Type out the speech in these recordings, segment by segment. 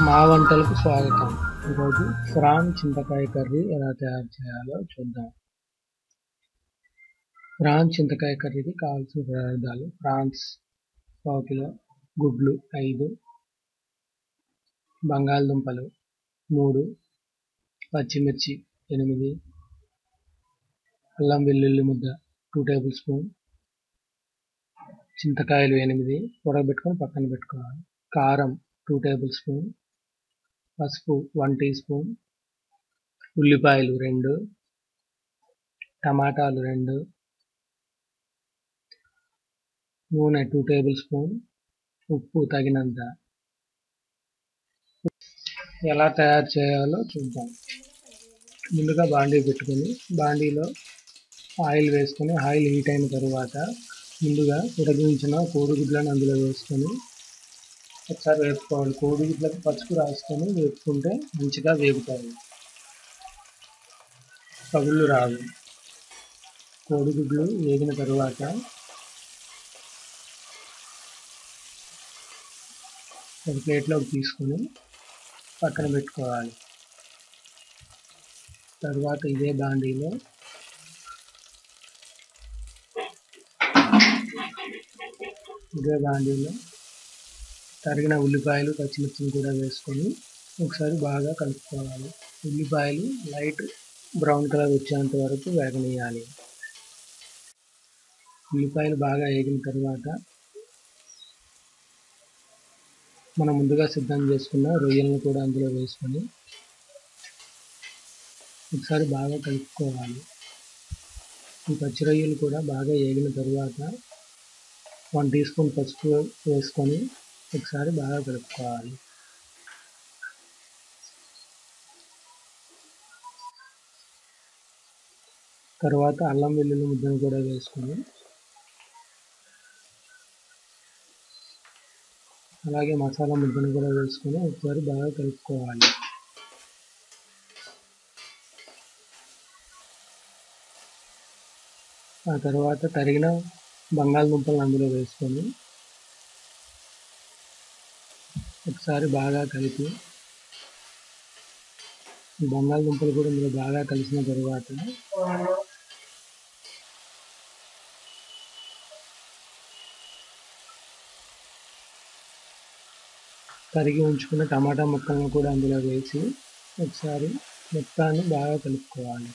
మా వంటలకు స్వాగతం ఈరోజు ఫ్రాన్ చింతకాయ కర్రీ ఎలా తయారు చేయాలో చూద్దాం ఫ్రాన్ చింతకాయ కర్రీకి కావాల్సిన పదార్థాలు ప్రాన్స్ పావు కిలో గుడ్లు ఐదు బంగాళదుంపలు మూడు పచ్చిమిర్చి ఎనిమిది అల్లం వెల్లుల్లి ముద్ద టూ టేబుల్ స్పూన్ చింతకాయలు ఎనిమిది ఉడకబెట్టుకొని పక్కన పెట్టుకోవాలి కారం టూ టేబుల్ స్పూన్ పసుపు వన్ టీ స్పూన్ ఉల్లిపాయలు రెండు టమాటాలు రెండు నూనె టూ టేబుల్ స్పూన్ ఉప్పు తగినంత ఎలా తయారు చేయాలో చూద్దాం ముందుగా బాండీ పెట్టుకొని బాండీలో ఆయిల్ వేసుకొని ఆయిల్ హీట్ అయిన తర్వాత ముందుగా ఉడకించిన కోడిగుడ్లను అందులో వేసుకొని ఒకసారి వేపుకోవాలి కోడిగుడ్లకు పసుపు రాసుకొని వేపుకుంటే మంచిగా వేగుతాయి పగుళ్ళు రావు కోడిగుడ్లు వేగిన తరువాత ఒక ప్లేట్లోకి తీసుకొని పక్కన పెట్టుకోవాలి తర్వాత ఇదే బాండీలో ఇదే బాండీలో తరిగిన ఉల్లిపాయలు పచ్చిమిర్చిని కూడా వేసుకొని ఒకసారి బాగా కలుపుకోవాలి ఉల్లిపాయలు లైట్ బ్రౌన్ కలర్ వచ్చేంత వరకు వేగనీయాలి ఉల్లిపాయలు బాగా వేగిన తర్వాత మనం ముందుగా సిద్ధం చేసుకున్న రొయ్యలను కూడా అందులో వేసుకొని ఒకసారి బాగా కలుపుకోవాలి ఈ పచ్చి రొయ్యలు కూడా బాగా వేగిన తర్వాత వన్ టీ స్పూన్ పసుపు వేసుకొని ఒకసారి బాగా కలుపుకోవాలి తర్వాత అల్లం వెల్లుల్లి ముద్దను కూడా వేసుకొని అలాగే మసాలా ముద్దను కూడా వేసుకొని ఒకసారి బాగా కలుపుకోవాలి ఆ తర్వాత తరిగిన బంగాళదుంపలను అందులో వేసుకొని ఒకసారి బాగా కలిపి బంగాళదుంపలు కూడా ఇందులో బాగా కలిసిన తర్వాత తరిగి ఉంచుకున్న టమాటా ముక్కలను కూడా అందులో వేసి ఒకసారి మొత్తాన్ని బాగా కలుపుకోవాలి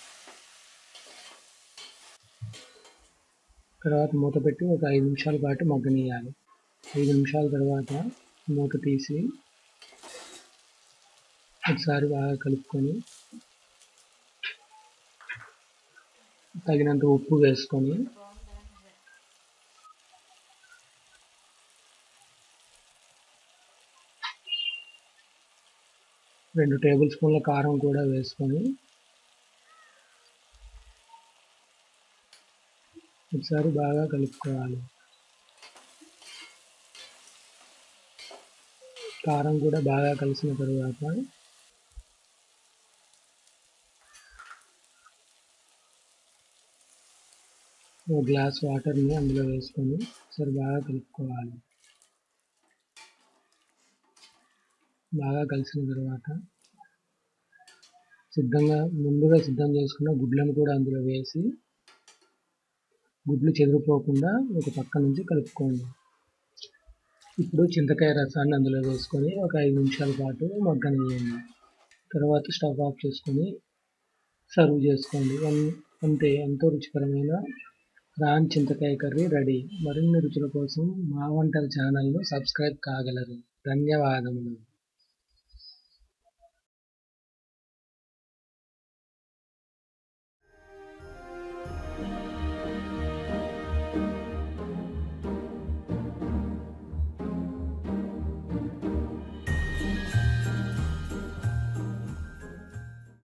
తర్వాత మూత పెట్టి ఒక ఐదు నిమిషాల పాటు మగ్గనీయాలి ఐదు నిమిషాల తర్వాత మూత తీసి ఒకసారి బాగా కలుపుకొని తగినంత ఉప్పు వేసుకొని రెండు టేబుల్ స్పూన్ల కారం కూడా వేసుకొని ఒకసారి బాగా కలుపుకోవాలి కారం కూడా బాగా కలిసిన తరువాత ఒక గ్లాస్ వాటర్ని అందులో వేసుకొని ఒకసారి బాగా కలుపుకోవాలి బాగా కలిసిన తర్వాత సిద్ధంగా ముందుగా సిద్ధం చేసుకున్న గుడ్లను కూడా అందులో వేసి గుడ్లు చెదిరిపోకుండా ఒక పక్క నుంచి కలుపుకోండి ఇప్పుడు చింతకాయ రసాన్ని అందులో వేసుకొని ఒక ఐదు నిమిషాల పాటు మగ్గనియండి తర్వాత స్టవ్ ఆఫ్ చేసుకొని సర్వ్ చేసుకోండి అంతే ఎంతో రుచికరమైన రాన్ చింతకాయ కర్రీ రెడీ మరిన్ని రుచుల కోసం మా వంటల ఛానల్ను సబ్స్క్రైబ్ కాగలరు ధన్యవాదములు